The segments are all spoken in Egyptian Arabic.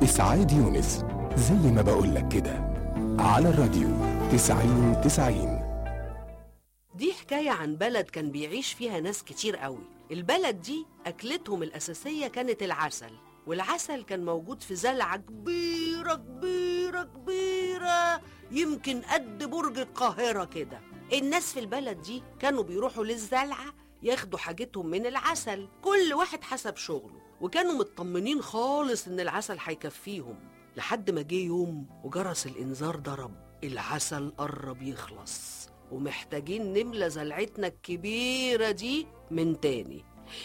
إسعاد يونس زي ما بقولك كده على الراديو تسعين تسعين دي حكاية عن بلد كان بيعيش فيها ناس كتير قوي البلد دي أكلتهم الأساسية كانت العسل والعسل كان موجود في زلعة كبيرة كبيرة كبيرة يمكن قد برج القاهرة كده الناس في البلد دي كانوا بيروحوا للزلعة ياخدوا حاجتهم من العسل كل واحد حسب شغله وكانوا مطمنين خالص إن العسل هيكفيهم لحد ما جه يوم وجرس الإنذار ضرب العسل قرب يخلص ومحتاجين نملى زلعتنا الكبيرة دي من تاني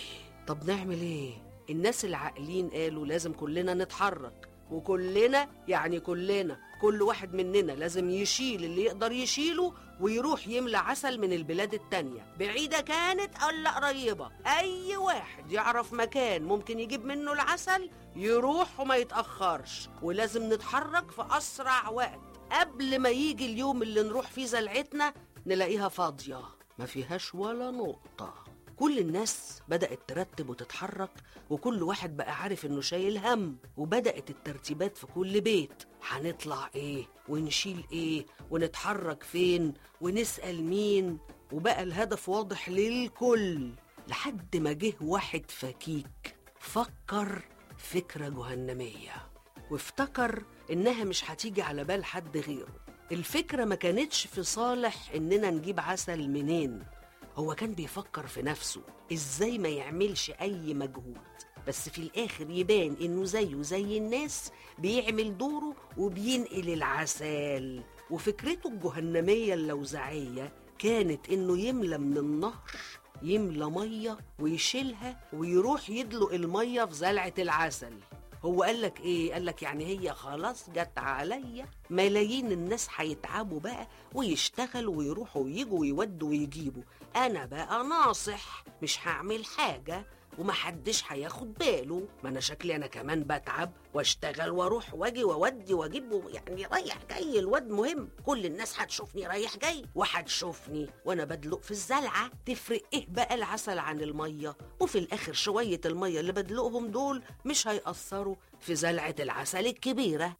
طب نعمل ايه؟ الناس العاقلين قالوا لازم كلنا نتحرك وكلنا يعني كلنا كل واحد مننا لازم يشيل اللي يقدر يشيله ويروح يملى عسل من البلاد التانية بعيدة كانت ولا قريبة أي واحد يعرف مكان ممكن يجيب منه العسل يروح وما يتأخرش ولازم نتحرك في أسرع وقت قبل ما يجي اليوم اللي نروح فيه زلعتنا نلاقيها فاضية ما فيهاش ولا نقطة كل الناس بدأت ترتب وتتحرك وكل واحد بقى عارف انه شايل هم وبدأت الترتيبات في كل بيت هنطلع ايه ونشيل ايه ونتحرك فين ونسأل مين وبقى الهدف واضح للكل لحد ما جه واحد فكيك فكر فكرة جهنمية وافتكر انها مش هتيجي على بال حد غيره الفكرة ما كانتش في صالح اننا نجيب عسل منين هو كان بيفكر في نفسه ازاي ما يعملش اي مجهود بس في الاخر يبان انه زيه زي الناس بيعمل دوره وبينقل العسل وفكرته الجهنمية اللوزعية كانت انه يملى من النهر يملى مية ويشيلها ويروح يدلق المية في زلعة العسل هو قال لك ايه قال لك يعني هي خلاص جت عليا ملايين الناس هيتعبوا بقى ويشتغلوا ويروحوا ويجوا ويودوا ويجيبوا انا بقى ناصح مش هعمل حاجه ومحدش هياخد باله ما انا شكلي انا كمان بتعب واشتغل واروح واجي واودي واجيب و- يعني رايح جاي الواد مهم كل الناس هتشوفني رايح جاي وهتشوفني وانا بدلق في الزلعه تفرق ايه بقى العسل عن الميه وفي الاخر شويه الميه اللي بدلقهم دول مش هيأثروا في زلعه العسل الكبيره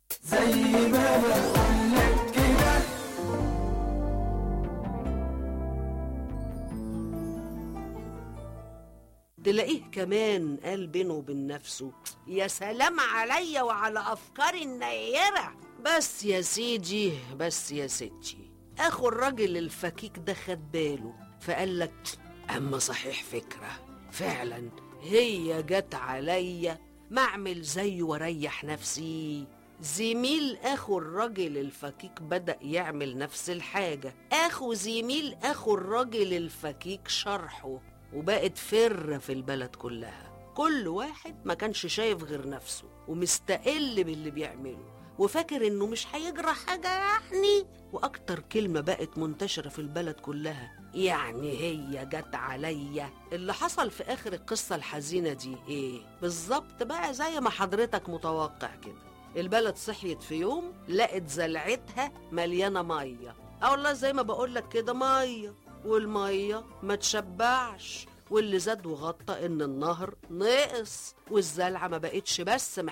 تلاقيه كمان قال بينه وبين نفسه يا سلام عليا وعلى أفكاري النيرة بس يا سيدي بس يا ستي أخو الراجل الفكيك ده خد باله فقال لك أما صحيح فكرة فعلا هي جت عليا ما أعمل زيه وأريح نفسي زميل اخو الراجل الفكيك بدأ يعمل نفس الحاجة اخو زميل اخو الراجل الفكيك شرحه وبقت فرة في البلد كلها كل واحد ما كانش شايف غير نفسه ومستقل باللي بيعمله وفاكر انه مش هيجرى حاجة يعني واكتر كلمة بقت منتشرة في البلد كلها يعني هي جت عليا اللي حصل في اخر القصة الحزينة دي ايه بالظبط بقى زي ما حضرتك متوقع كده البلد صحيت في يوم لقت زلعتها مليانة مية اه والله زي ما بقولك كده مية والمية ما تشبعش واللي زاد وغطى ان النهر نقص والزلعة ما بقتش بس